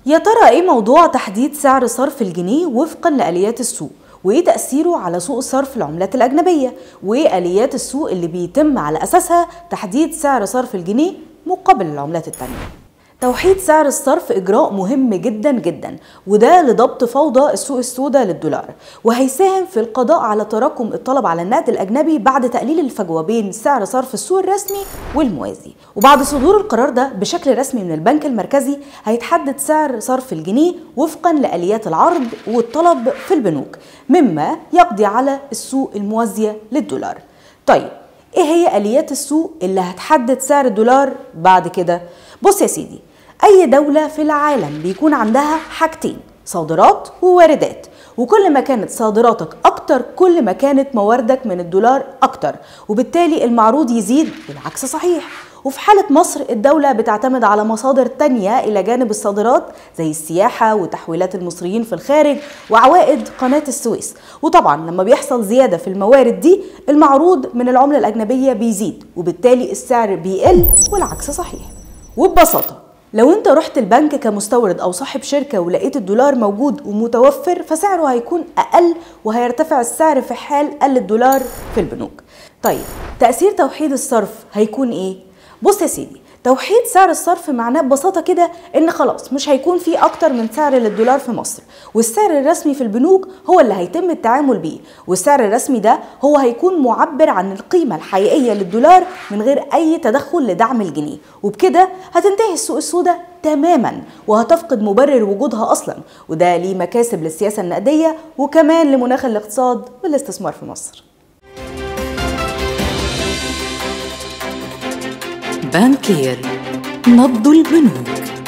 يا ترى ايه موضوع تحديد سعر صرف الجنيه وفقا لآليات السوق وايه تأثيره على سوق صرف العملات الأجنبية وايه آليات السوق اللي بيتم على أساسها تحديد سعر صرف الجنيه مقابل العملات التانية توحيد سعر الصرف إجراء مهم جدا جدا وده لضبط فوضى السوق السوداء للدولار وهيساهم في القضاء على تراكم الطلب على النقد الأجنبي بعد تقليل الفجوة بين سعر صرف السوق الرسمي والموازي وبعد صدور القرار ده بشكل رسمي من البنك المركزي هيتحدد سعر صرف الجنيه وفقا لآليات العرض والطلب في البنوك مما يقضي على السوق الموازية للدولار طيب ايه هي اليات السوق اللي هتحدد سعر الدولار بعد كده بص يا سيدي اي دولة في العالم بيكون عندها حاجتين صادرات وواردات وكل ما كانت صادراتك اكتر كل ما كانت مواردك من الدولار اكتر وبالتالي المعروض يزيد والعكس صحيح وفي حالة مصر الدولة بتعتمد على مصادر تانية إلى جانب الصادرات زي السياحة وتحويلات المصريين في الخارج وعوائد قناة السويس وطبعا لما بيحصل زيادة في الموارد دي المعروض من العملة الأجنبية بيزيد وبالتالي السعر بيقل والعكس صحيح وببساطة لو انت رحت البنك كمستورد او صاحب شركه ولقيت الدولار موجود ومتوفر فسعره هيكون اقل وهيرتفع السعر في حال قل الدولار في البنوك طيب تاثير توحيد الصرف هيكون ايه بص يا سيدي توحيد سعر الصرف معناه ببساطة كده إن خلاص مش هيكون في أكتر من سعر للدولار في مصر والسعر الرسمي في البنوك هو اللي هيتم التعامل بيه والسعر الرسمي ده هو هيكون معبر عن القيمة الحقيقية للدولار من غير أي تدخل لدعم الجنيه وبكده هتنتهي السوق السوداء تماما وهتفقد مبرر وجودها أصلا وده ليه مكاسب للسياسة النقدية وكمان لمناخ الاقتصاد والاستثمار في مصر بانكير نبض البنوك